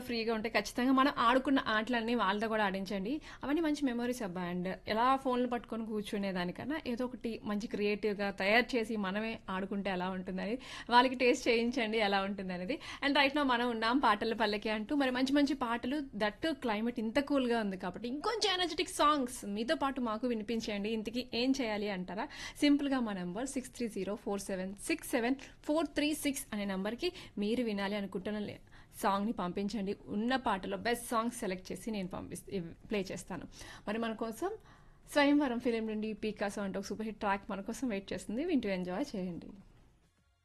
ఫ్రీగా ఉంటే ఖచ్చితంగా మనం ఆడుకున్న ఆటలన్నీ వాళ్ళతో కూడా ఆడించండి అవన్నీ మంచి మెమరీస్ అబ్బా అండ్ ఎలా ఫోన్లు పట్టుకొని కూర్చునే దానికన్నా ఏదో ఒకటి మంచి క్రియేటివ్గా తయారు చేసి మనమే ఆడుకుంటే ఎలా ఉంటుందని వాళ్ళకి టేస్ట్ చేయించండి ఎలా ఉంటుంది అనేది అండ్ రైట్ నా మనం ఉన్నాం పాటల పల్లెకి అంటూ మరి మంచి మంచి పాటలు దట్టు క్లైమేట్ ఇంత కూల్గా ఉంది కాబట్టి ఇంకొంచెం ఎనర్జెటిక్ సాంగ్స్ మీతో పాటు మాకు వినిపించండి ఇంతకీ ఏం చేయాలి అంటారా సింపుల్గా మా number six three zero four seven six seven four three six అనే నంబర్కి మీరు వినాలి అనుకుంటున్న లే- సాంగ్ని పంపించండి ఉన్న పాటలో బెస్ట్ సాంగ్స్ సెలెక్ట్ చేసి నేను పంపిస్తే ప్లే చేస్తాను మరి మన కోసం స్వయంవరం ఫిలిం నుండి పీకాసో అంటే ఒక సూపర్ హిట్ ట్రాక్ మన కోసం వెయిట్ చేస్తుంది వింటూ ఎంజాయ్ చేయండి